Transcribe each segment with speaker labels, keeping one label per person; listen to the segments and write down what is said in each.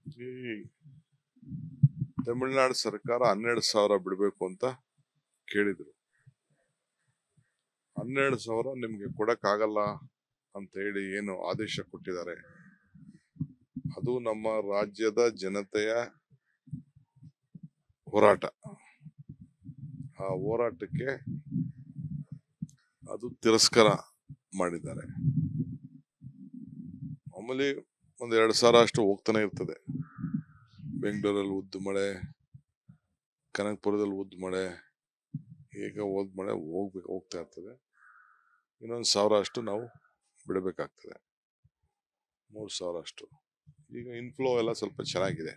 Speaker 1: ಈ ತಮಿಳುನಾಡು ಸರ್ಕಾರ ಹನ್ನೆರಡು ಸಾವಿರ ಬಿಡಬೇಕು ಅಂತ ಕೇಳಿದ್ರು ಹನ್ನೆರಡು ಸಾವಿರ ನಿಮ್ಗೆ ಕೊಡಕ್ಕಾಗಲ್ಲ ಅಂತ ಹೇಳಿ ಏನು ಆದೇಶ ಕೊಟ್ಟಿದ್ದಾರೆ ಅದು ನಮ್ಮ ರಾಜ್ಯದ ಜನತೆಯ ಹೋರಾಟ ಆ ಹೋರಾಟಕ್ಕೆ ಅದು ತಿರಸ್ಕಾರ ಮಾಡಿದ್ದಾರೆ ಮಾಮೂಲಿ ಒಂದ್ ಎರಡು ಸಾವಿರ ಅಷ್ಟು ಹೋಗ್ತಾನೆ ಇರ್ತದೆ ಬೆಂಗಳೂರಲ್ಲಿ ಉದ್ದು ಮಳೆ ಕನಕಪುರದಲ್ಲಿ ಉದ್ದು ಮಳೆ ಈಗ ಓದ್ ಮಳೆ ಹೋಗ್ಬೇಕು ಹೋಗ್ತಾ ಇರ್ತದೆ ಇನ್ನೊಂದು ಸಾವಿರ ಅಷ್ಟು ನಾವು ಬಿಡಬೇಕಾಗ್ತದೆ ಮೂರು ಸಾವಿರ ಅಷ್ಟು ಈಗ ಇನ್ಫ್ಲೋ ಎಲ್ಲ ಸ್ವಲ್ಪ ಚೆನ್ನಾಗಿದೆ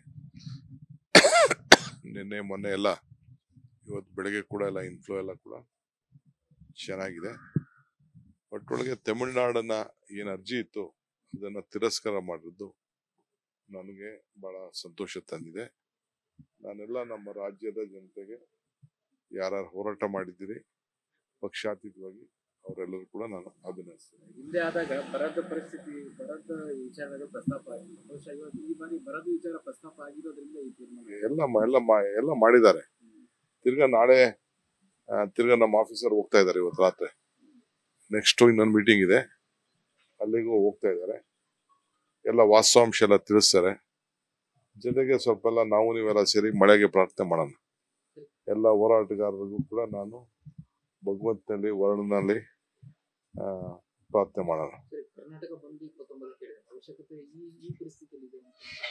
Speaker 1: ನಿನ್ನೆ ಮೊನ್ನೆ ಎಲ್ಲ ಇವತ್ತು ಬೆಳಗ್ಗೆ ಕೂಡ ಎಲ್ಲ ಇನ್ಫ್ಲೋ ಎಲ್ಲ ಕೂಡ ಚೆನ್ನಾಗಿದೆ ಒಟ್ಟೊಳಗೆ ತಮಿಳ್ನಾಡನ್ನ ಏನು ಅರ್ಜಿ ಇತ್ತು ಅದನ್ನ ತಿರಸ್ಕಾರ ಮಾಡಿದ್ದು ನನಗೆ ಬಹಳ ಸಂತೋಷ ತಂದಿದೆ ನಾನೆಲ್ಲ ನಮ್ಮ ರಾಜ್ಯದ ಜನತೆಗೆ ಯಾರ್ಯಾರು ಹೋರಾಟ ಮಾಡಿದ್ದೀರಿ ಪಕ್ಷಾತೀತವಾಗಿ ಅವರೆಲ್ಲರೂ ಕೂಡ ನಾನು ಅಭಿನಂದಿಸ್ತೇನೆ
Speaker 2: ಹಿಂದೆ ಆದಾಗ ಬರದ ಪರಿಸ್ಥಿತಿ ಬರದ ವಿಚಾರಗಳು ಪ್ರಸ್ತಾಪ ಆಗಿಲ್ಲ ಬಹುಶಃ ಇವತ್ತು ಈ ಬಾರಿ ಬರದ ವಿಚಾರ ಪ್ರಸ್ತಾಪ ಆಗಿರೋದ್ರಿಂದ ಈ ತೀರ್ಮಾನ
Speaker 1: ಎಲ್ಲ ಮ- ಎಲ್ಲ ಮಾ- ಎಲ್ಲ ಮಾಡಿದ್ದಾರೆ ತಿರ್ಗಾ ನಾಳೆ ಆ, ತಿರ್ಗಾ ನಮ್ಮ ಆಫೀಸರ್ ಹೋಗ್ತಾ ಇದ್ದಾರೆ ಇವತ್ತು ರಾತ್ರಿ ನೆಕ್ಸ್ಟ್ ಇನ್ನೊಂದು ಮೀಟಿಂಗ್ ಇದೆ ಅಲ್ಲಿಗೂ ಹೋಗ್ತಾ ಇದ್ದಾರೆ ಎಲ್ಲ ವಾಸ್ತವಾಂಶ ಎಲ್ಲ ತಿಳಿಸ್ತಾರೆ ಜೊತೆಗೆ ಸ್ವಲ್ಪ ಎಲ್ಲ ನಾವು ನೀವೆಲ್ಲ ಸೇರಿ ಮಳೆಗೆ ಪ್ರಾರ್ಥನೆ ಮಾಡೋಣ ಎಲ್ಲ ಹೋರಾಟಗಾರರಿಗೂ ಕೂಡ ನಾನು ಭಗವಂತನಲ್ಲಿ ವರ್ಣನಲ್ಲಿ ಆ, ಪ್ರಾರ್ಥನೆ ಮಾಡೋಣ
Speaker 2: ಸರಿ ಕರ್ನಾಟಕ ಬಂದು ಇಪ್ಪತ್ತೊಂಬತ್ತು ಅವಶ್ಯಕತೆ ಈ ಈ ಪರಿಸ್ಥಿತಿಯಲ್ಲಿ ಇದೆ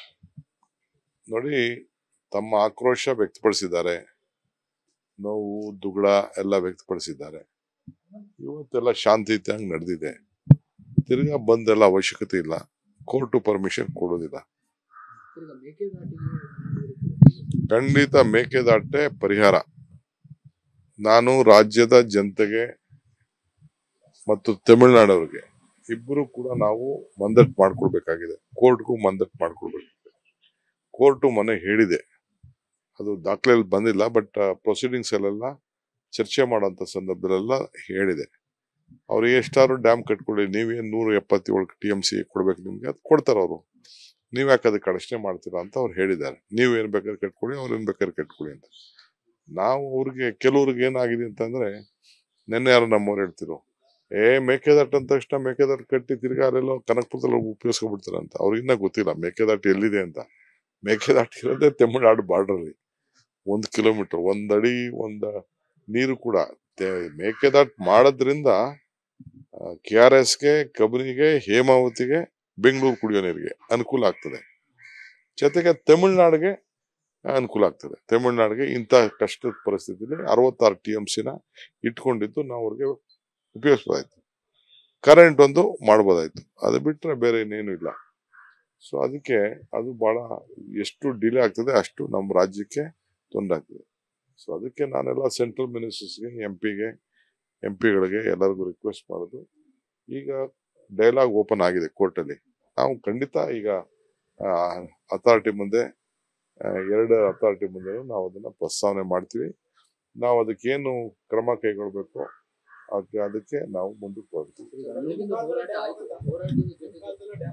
Speaker 1: ನೋಡಿ ತಮ್ಮ ಆಕ್ರೋಶ ವ್ಯಕ್ತಪಡಿಸಿದ್ದಾರೆ ನೋವು ದುಗುಡ ಎಲ್ಲ ವ್ಯಕ್ತಪಡಿಸಿದ್ದಾರೆ ಇವತ್ತೆಲ್ಲ ಶಾಂತಿಯುತವಾಗಿ ನಡೆದಿದೆ ತಿರ್ಗಾ ಬಂದೆಲ್ಲ ಅವಶ್ಯಕತೆ ಇಲ್ಲ ಕೋರ್ಟು ಪರ್ಮಿಷನ್ ಕೊಡೋದಿಲ್ಲ
Speaker 2: ಸರ್, ಈಗ ಮೇಕೆದಾಟಿಗೆ
Speaker 1: ಖಂಡಿತ ಮೇಕೆದಾಟೆ ಪರಿಹಾರ ನಾನು ರಾಜ್ಯದ ಜನತೆಗೆ ಮತ್ತು ತಮಿಳುನಾಡವ್ರಿಗೆ ಇಬ್ಬರು ಕೂಡ ನಾವು ಮಂದಟ್ ಮಾಡ್ಕೊಳ್ಬೇಕಾಗಿದೆ ಕೋರ್ಟ್ಗೂ ಮಂದಟ್ ಮಾಡ್ಕೊಳ್ಬೇಕಾಗಿದೆ ಕೋರ್ಟು ಮನೆ ಹೇಳಿದೆ ಅದು ದಾಖಲೆಯಲ್ಲಿ ಬಂದಿಲ್ಲ ಬಟ್ ಪ್ರೊಸೀಡಿಂಗ್ಸ್ ಅಲ್ಲೆಲ್ಲ ಚರ್ಚೆ ಮಾಡೋಂಥ ಸಂದರ್ಭದಲ್ಲೆಲ್ಲ ಹೇಳಿದೆ ಅವ್ರಿಗೆ ಎಷ್ಟಾದ್ರು ಡ್ಯಾಮ್ ಕಟ್ಕೊಳ್ಳಿ ನೀವೇನು ನೂರ ಎಪ್ಪತ್ತೇಳು ಟಿ ಎಂ ಸಿ ಕೊಡ್ಬೇಕು ನಿಮ್ಗೆ ಅದು ಕೊಡ್ತಾರೆ ಅವರು ನೀವ್ ಯಾಕೆ ಅದಕ್ಕೆ ಅಡಚಣೆ ಮಾಡ್ತೀರಾ ಅಂತ ಅವ್ರು ಹೇಳಿದ್ದಾರೆ ನೀವು ಏನ್ ಬೇಕಾದ್ರೆ ಕಟ್ಕೊಳ್ಳಿ ಅವ್ರು ಏನ್ ಬೇಕಾದ್ರೆ ಕಟ್ಕೊಳ್ಳಿ ಅಂತ ನಾವು ಅವ್ರಿಗೆ ಕೆಲವ್ರಿಗೆ ಏನಾಗಿದೆ ಅಂತಂದ್ರೆ ನಿನ್ನೆ ಯಾರು ನಮ್ಮವ್ರು ಹೇಳ್ತಿರು ಏ ಮೇಕೆದಾಟು ಅಂದ ತಕ್ಷಣ ಮೇಕೆದಾಟು ಕಟ್ಟಿ ತಿರ್ಗಾ ಅಲ್ಲೆಲ್ಲೋ ಕನಕಪುರದಲ್ಲಿ ಉಪಯೋಗಿಸ್ಕೊಬಿಡ್ತಾರೆ ಅಂತ ಅವ್ರಿಗೆ ಇನ್ನ ಗೊತ್ತಿಲ್ಲ ಮೇಕೆದಾಟು ಎಲ್ಲಿದೆ ಅಂತ ಮೇಕೆದಾಟು ಇರೋದೇ ತಮಿಳ್ನಾಡು ಬಾರ್ಡರ್ ಒಂದ್ ಕಿಲೋಮೀಟರ್ ಒಂದ್ ಅಡಿ ಒಂದ್ ನೀರು ಕೂಡ ತೆ- ಮೇಕೆದಾಟು ಮಾಡೋದ್ರಿಂದ ಕೆ ಆರ್ ಎಸ್ಗೆ ಕಬಿನಿಗೆ ಹೇಮಾವತಿಗೆ ಬೆಂಗಳೂರು ಕುಡಿಯೋ ನೀರಿಗೆ ಅನುಕೂಲ ಆಗ್ತದೆ ಜೊತೆಗೆ ತಮಿಳ್ನಾಡಿಗೆ ಅನುಕೂಲ ಆಗ್ತದೆ ತಮಿಳ್ನಾಡಿಗೆ ಇಂಥ ಕಷ್ಟದ ಪರಿಸ್ಥಿತಿಯಲ್ಲಿ ಅರವತ್ತಾರು ಟಿ ಎಂ ಸಿನ ಇಟ್ಕೊಂಡಿದ್ದು ನಾವು ಅವ್ರಿಗೆ ಉಪಯೋಗಿಸ್ಬೋದಾಯ್ತು ಕರೆಂಟ್ ಒಂದು ಮಾಡ್ಬೋದಾಯ್ತು ಅದು ಬಿಟ್ರೆ ಬೇರೆ ಇನ್ನೇನು ಇಲ್ಲ ಸೊ ಅದಕ್ಕೆ ಅದು ಬಹಳ ಎಷ್ಟು ಡಿಲೇ ಆಗ್ತದೆ ಅಷ್ಟು ನಮ್ಮ ರಾಜ್ಯಕ್ಕೆ ತೊಂದರೆ ಆಗ್ತದೆ ಸೊ ಅದಕ್ಕೆ ನಾನೆಲ್ಲ ಸೆಂಟ್ರಲ್ ಮಿನಿಸ್ಟರ್ಸ್ಗೆ ಎಂ ಪಿಗೆ ಎಂ ಪಿಗಳಿಗೆ ಎಲ್ಲರಿಗೂ ರಿಕ್ವೆಸ್ಟ್ ಮಾಡೋದು ಈಗ ಡೈಲಾಗ್ ಓಪನ್ ಆಗಿದೆ ಕೋರ್ಟಲ್ಲಿ ನಾವು ಖಂಡಿತ ಈಗ ಅಥಾರಿಟಿ ಮುಂದೆ ಆ, ಎರಡು ಅಥಾರಿಟಿ ಮುಂದೆ ನಾವು ಅದನ್ನ ಪ್ರಸ್ತಾವನೆ ಮಾಡ್ತೀವಿ ನಾವು ಅದಕ್ಕೇನು ಕ್ರಮ ಕೈಗೊಳ್ಬೇಕು ಅದಕ್ಕೆ ಅದಕ್ಕೆ ನಾವು ಮುಂದಕ್ಕೆ ಹೋಗ್ತೀವಿ
Speaker 2: ಅಲ್ಲಿಂದ ಹೋರಾಟ ಆಯ್ತು ಹೋರಾಟದ ಜೊತೆಗೆ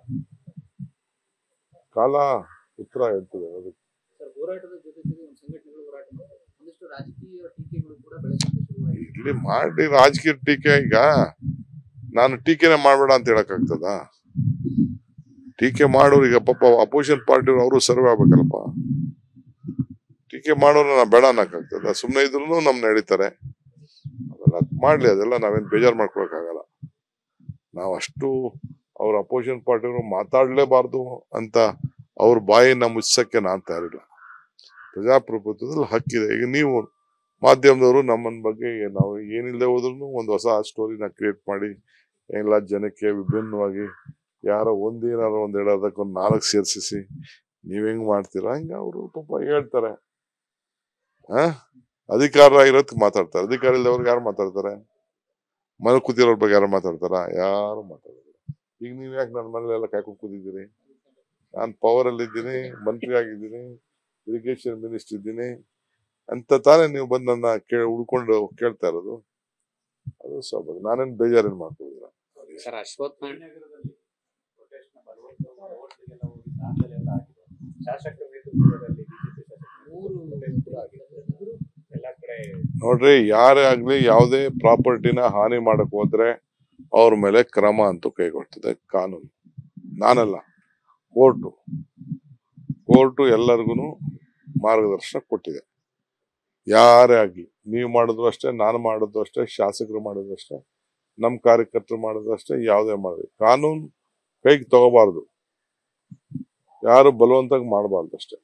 Speaker 1: ಕಾಲ ಉತ್ತರ ಹೇಳ್ತದೆ ಅದಕ್ಕೆ
Speaker 2: ಸರ್ ಹೋರಾಟದ ಜೊತೆ ಜೊತೆ ಒಂದು ಸಂಘಟನೆಗಳು ಹೋರಾಟ ಮಾಡ್ತಾರೆ ಒಂದಿಷ್ಟು ರಾಜಕೀಯ ಟೀಕೆಗಳು ಕೂಡ ಬೆಳಕಿಗೆ ಶುರುವಾಗಿದೆ
Speaker 1: ಇಲ್ಲಿ ಮಾಡಿ ರಾಜಕೀಯ ಟೀಕೆ ಈಗ ನಾನು ಟೀಕೆನೆ ಮಾಡಬೇಡ ಅಂತ ಹೇಳಕ್ಕಾಗ್ತದ ಟೀಕೆ ಮಾಡೋರು ಈಗ ಪಾಪ ಅಪೋಸಿಷನ್ ಪಾರ್ಟಿ ಅವರು ಸರ್ವೆ ಆಗ್ಬೇಕಲ್ಲಪ್ಪ ಟೀಕೆ ಮಾಡೋರು ನಾ ಬೇಡ ಅನ್ನಕ್ಕಾಗ್ತದ ಸುಮ್ಮನೆ ಇದ್ರು ನಮ್ ನಡೀತಾರೆ ಅದೆಲ್ಲ ಮಾಡ್ಲಿ ಅದೆಲ್ಲ ನಾವೇನ್ ಬೇಜಾರ್ ಮಾಡ್ಕೊಳಕ್ಕಾಗಲ್ಲ ನಾವು ಅಷ್ಟು ಅವ್ರ ಅಪೋಸಿಷನ್ ಪಾರ್ಟಿಯವರು ಮಾತಾಡ್ಲೇಬಾರ್ದು ಅಂತ ಅವ್ರ ಬಾಯಿನ ಮುಚ್ಚಕ್ಕೆ ನಾನ್ ತಯಾರಿಲ್ಲ ಪ್ರಜಾಪ್ರಭುತ್ವದಲ್ಲಿ ಹಕ್ಕಿದೆ ಈಗ ನೀವು ಮಾಧ್ಯಮದವರು ನಮ್ಮನ್ ಬಗ್ಗೆ ನಾವು ಏನಿಲ್ಲದೆ ಹೋದ್ರು ಒಂದು ಹೊಸ ಸ್ಟೋರಿನ ಕ್ರಿಯೇಟ್ ಮಾಡಿ ಎಲ್ಲ ಜನಕ್ಕೆ ವಿಭಿನ್ನವಾಗಿ ಯಾರೋ ಒಂದೇನಾರು ಒಂದ್ ಹೇಳೋದಕ್ಕೆ ಒಂದ್ ನಾಲ್ಕು ಸೇರ್ಸಿಸಿ ನೀವ್ ಹೆಂಗ್ ಮಾಡ್ತೀರಾ ಹಂಗ ಅವರು ಪಾಪ ಹೇಳ್ತಾರೆ ಆ ಅಧಿಕಾರ ಇರೋದಕ್ಕೆ ಮಾತಾಡ್ತಾರೆ ಅಧಿಕಾರ ಇಲ್ಲದವ್ರಿಗೆ ಯಾರು ಮಾತಾಡ್ತಾರೆ ಮನೆ ಕೂತಿರೋರ್ ಬಗ್ಗೆ ಯಾರು ಮಾತಾಡ್ತಾರ ಯಾರು ಮಾತಾಡೋದಿಲ್ಲ ಈಗ ನೀವ್ ಯಾಕೆ ನನ್ನ ಮನೇಲೆಲ್ಲ ಕಾಯ್ಕೊಂಡು ಕೂತಿದ್ದೀರಿ ನಾನ್ ಪವರ್ ಅಲ್ಲಿ ಇದ್ದೀನಿ ಮಂತ್ರಿ ಆಗಿದ್ದೀನಿ ಇರಿಗೇಷನ್ ಮಿನಿಸ್ಟರ್ ಇದ್ದೀನಿ ಅಂತ ತಾನೇ ನೀವು ಬಂದು ನನ್ನ ಕೇ ಹುಡ್ಕೊಂಡು ಕೇಳ್ತಾ ಇರೋದು ಅದು ಸ್ವಾಭಾವಿಕ ನಾನೇನ್ ಬೇಜಾರೇನ್ ಮಾಡ್ಕೊಳ್ಳಿಲ್ಲ
Speaker 3: ಸರ್ ಅಶ್ವಥ್ ನಾರಾಯಣ್ ಶಾಸಕರ ನೇತೃತ್ವದಲ್ಲಿ ಬಿಜೆಪಿ ಶಾಸಕರು
Speaker 2: ಮೂರು
Speaker 3: ಕೂಡ ಆಗಿದೆ ಎಲ್ಲ ಕಡೆ
Speaker 1: ನೋಡ್ರಿ ಯಾರೇ ಆಗ್ಲಿ ಯಾವುದೇ ಪ್ರಾಪರ್ಟಿನ ಹಾನಿ ಮಾಡಕ್ ಹೋದ್ರೆ ಅವ್ರ ಮೇಲೆ ಕ್ರಮ ಅಂತೂ ಕೈಗೊಳ್ತದೆ ಕಾನೂನು ನಾನಲ್ಲ ಕೋರ್ಟು ಕೋರ್ಟು ಎಲ್ಲರಿಗೂ ಮಾರ್ಗದರ್ಶನ ಕೊಟ್ಟಿದೆ ಯಾರೇ ಆಗ್ಲಿ ನೀವು ಮಾಡಿದ್ರು ಅಷ್ಟೇ ನಾನು ಮಾಡಿದ್ರು ಅಷ್ಟೇ ಶಾಸಕರು ಮಾಡಿದ್ರು ಅಷ್ಟೇ ನಮ್ಮ ಕಾರ್ಯಕರ್ತರು ಮಾಡಿದ್ರು ಅಷ್ಟೇ ಯಾವುದೇ ಮಾಡಲಿ ಕಾನೂನು ಕೈಗೆ ತಗೋಬಾರ್ದು ಯಾರು ಬಲವಂತಾಗಿ ಮಾಡಬಾರ್ದು ಅಷ್ಟೇ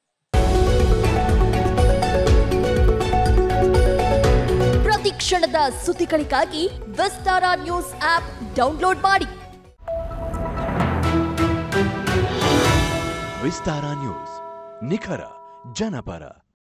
Speaker 4: ಪ್ರತಿ ಕ್ಷಣದ ಸುದ್ದಿಗಳಿಗಾಗಿ ವಿಸ್ತಾರ ನ್ಯೂಸ್ ಆಪ್ ಡೌನ್ಲೋಡ್ ಮಾಡಿ
Speaker 5: ವಿಸ್ತಾರ ನ್ಯೂಸ್ ನಿಖರ ಜನಪರ